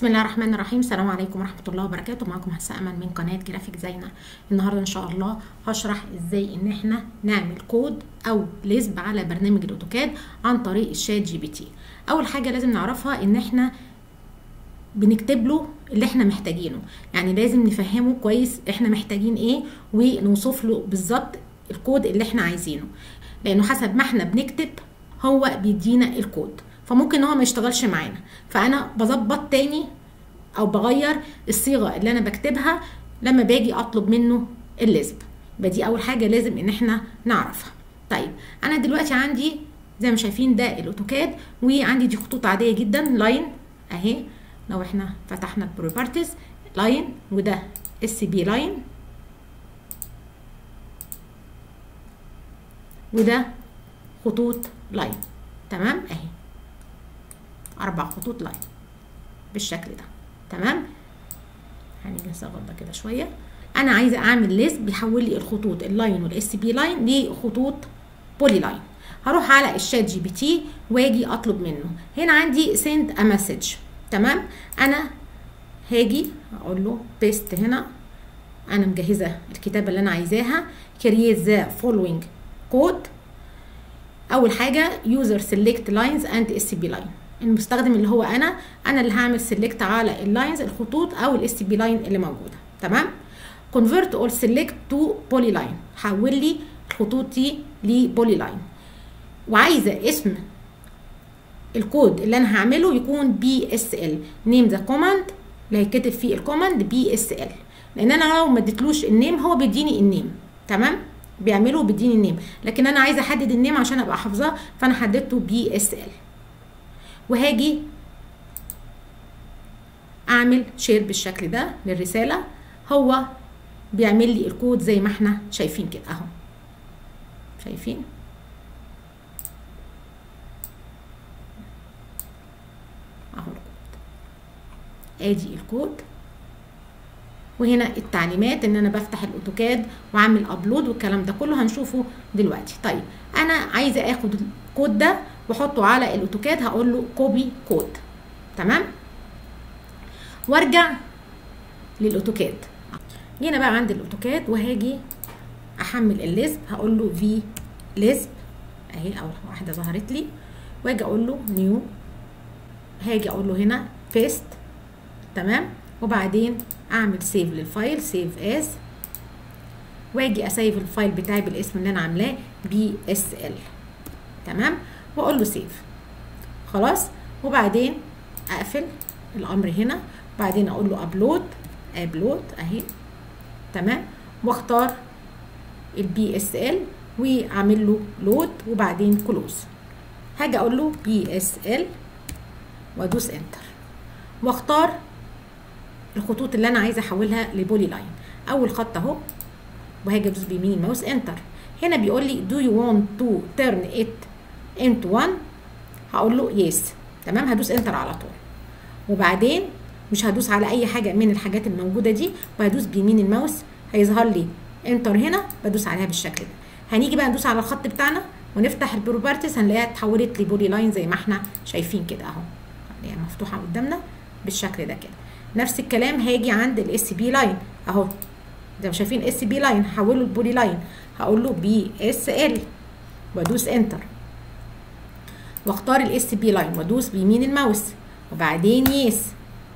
بسم الله الرحمن الرحيم السلام عليكم ورحمة الله وبركاته معكم حساء أمل من قناة جرافيك زينة النهاردة إن شاء الله هشرح إزاي إن إحنا نعمل كود أو ليسب على برنامج الأوتوكاد عن طريق الشات جي بي تي أول حاجة لازم نعرفها إن إحنا بنكتب له اللي احنا محتاجينه يعني لازم نفهمه كويس احنا محتاجين ايه ونوصف له بالظبط الكود اللي احنا عايزينه لانه حسب ما احنا بنكتب هو بيدينا الكود فممكن هو ما يشتغلش معانا فانا بظبط تاني او بغير الصيغه اللي انا بكتبها لما باجي اطلب منه الليسب يبقى دي اول حاجه لازم ان احنا نعرفها طيب انا دلوقتي عندي زي ما شايفين ده الاوتوكاد وعندي دي خطوط عاديه جدا لاين اهي لو احنا فتحنا البروبرتيز لاين وده اس بي لاين وده خطوط لاين تمام اهي اربع خطوط لاين بالشكل ده تمام هنيجي نصغر ده كده شويه انا عايزه اعمل ليست بيحول لي الخطوط اللاين والاس بي لاين لخطوط بولي لاين هروح على الشات جي بي تي واجي اطلب منه هنا عندي send a message تمام انا هاجي اقول له بيست هنا انا مجهزه الكتابه اللي انا عايزاها create the following code اول حاجه user select lines and scp line المستخدم اللي هو انا انا اللي هعمل سيلكت على اللاينز الخطوط او الاس بي لاين اللي موجوده تمام convert all select to poly line حول لي الخطوط دي لبولي لاين وعايزه اسم الكود اللي انا هعمله يكون بي اس ال نيم ذا كوماند اللي هيتكتب فيه الكوماند بي اس ال لان انا لو ما اديتلوش النيم هو بيديني النيم تمام بيعمله وبيديني النيم لكن انا عايزه احدد النيم عشان ابقى حافظاه فانا حددته بي اس ال وهاجي اعمل شير بالشكل ده للرساله هو بيعمل لي الكود زي ما احنا شايفين كده اهو شايفين اهو الكود ادي الكود وهنا التعليمات ان انا بفتح الاوتوكاد واعمل ابلود والكلام ده كله هنشوفه دلوقتي طيب انا عايزه اخد الكود ده واحطه على الاوتوكاد هقول له كوبي كود تمام وارجع للاوتوكاد جينا بقى عند الاوتوكاد وهاجي احمل الليسب هقول له في ليسب اهي اول واحده ظهرت لي واجي اقول له نيو هاجي اقول له هنا بيست تمام وبعدين اعمل سيف للفايل سيف از واجي اسيف الفايل بتاعي بالاسم اللي انا عاملاه بي اس ال تمام واقول له سيف خلاص وبعدين اقفل الامر هنا بعدين اقول له ابلود ابلود اهي تمام واختار البي اس ال واعمل له لود وبعدين كلوز هاجي اقول له بي اس ال وادوس انتر واختار الخطوط اللي انا عايزه احولها لبولي لاين اول خط اهو وهاجي ادوس بيمين الماوس انتر هنا بيقول لي do you want to turn it into one هقول له يس تمام هدوس انتر على طول وبعدين مش هدوس على اي حاجه من الحاجات الموجوده دي وهدوس بيمين الماوس هيظهر لي انتر هنا بدوس عليها بالشكل ده هنيجي بقى ندوس على الخط بتاعنا ونفتح البروبرتيز هنلاقيها اتحولت لي بولي لاين زي ما احنا شايفين كده اهو هي مفتوحه قدامنا بالشكل ده كده نفس الكلام هاجي عند الاس بي لاين اهو زي ما شايفين اس بي لاين هحوله لبولي لاين هقول له بي اس ال وادوس انتر واختار الاس بي لاين وادوس بيمين الماوس وبعدين يس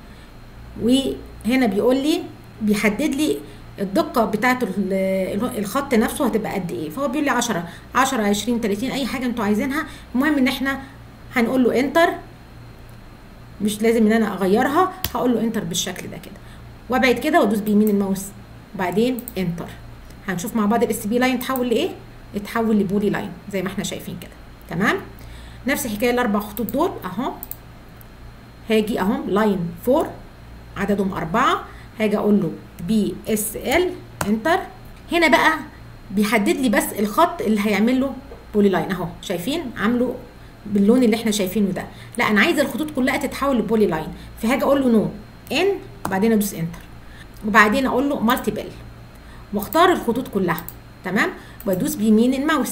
وهنا بيقول لي بيحدد لي الدقة بتاعت الخط نفسه هتبقى قد ايه فهو بيقول لي 10 10 20 30 اي حاجة انتوا عايزينها المهم ان احنا هنقول له انتر مش لازم ان انا اغيرها هقول له انتر بالشكل ده كده وابعد كده وادوس بيمين الماوس وبعدين انتر هنشوف مع بعض الاس بي لاين اتحول لايه اتحول لبولي لاين زي ما احنا شايفين كده تمام نفس الحكايه الاربع خطوط دول اهو هاجي اهو لاين 4 عددهم أربعة هاجي أقول له بي اس ال انتر هنا بقى بيحدد لي بس الخط اللي هيعمل له بولي لاين اهو شايفين عامله باللون اللي احنا شايفينه ده لا انا عايزه الخطوط كلها تتحول لبولي لاين فهاجي اقول له نو ان وبعدين ادوس انتر وبعدين اقول له مالتيبل واختار الخطوط كلها تمام وادوس بيمين الماوس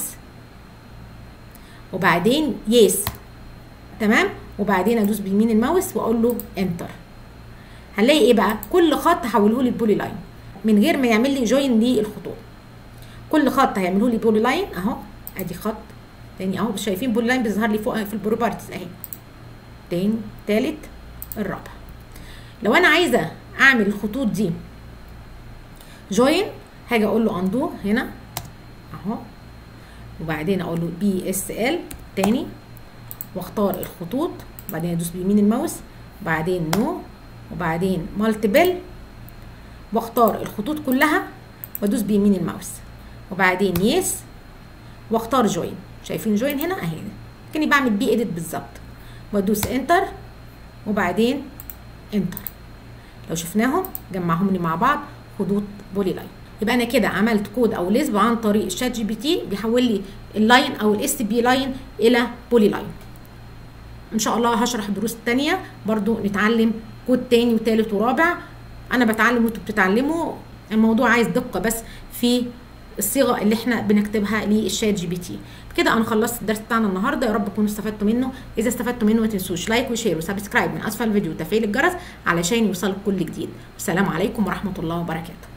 وبعدين يس تمام وبعدين ادوس بيمين الماوس واقول له انتر هنلاقي ايه بقى كل خط حوله لي البولي لاين من غير ما يعمل لي جوين للخطوط كل خط هيعمله لي بولي لاين اهو ادي خط تاني اهو شايفين بولي لاين بيظهر لي فوق في البروبرتيز اهي تاني تالت الرابع لو انا عايزه اعمل الخطوط دي جوين هاجي اقول له اندو هنا اهو وبعدين اقول له بي اس ال تاني واختار الخطوط وبعدين ادوس بيمين الماوس وبعدين نو وبعدين مالتيبل واختار الخطوط كلها وادوس بيمين الماوس وبعدين يس واختار جوين شايفين جوين هنا اهي كاني بعمل بي اديت بالظبط وادوس انتر وبعدين انتر لو شفناهم جمعهم لي مع بعض خطوط بولي لاين يبقى انا كده عملت كود او ليسب عن طريق الشات جي بي تي بيحول لي اللاين او الاس بي لاين الى بولي لاين ان شاء الله هشرح دروس تانية برضو نتعلم كود تاني وتالت ورابع انا بتعلم وانتوا بتتعلموا الموضوع عايز دقة بس في الصيغه اللي احنا بنكتبها للشات جي بي تي كده انا خلصت الدرس بتاعنا النهارده يا رب تكونوا استفدتوا منه اذا استفدتوا منه ما تنسوش لايك وشير وسبسكرايب من اسفل الفيديو وتفعيل الجرس علشان يوصلك كل جديد والسلام عليكم ورحمه الله وبركاته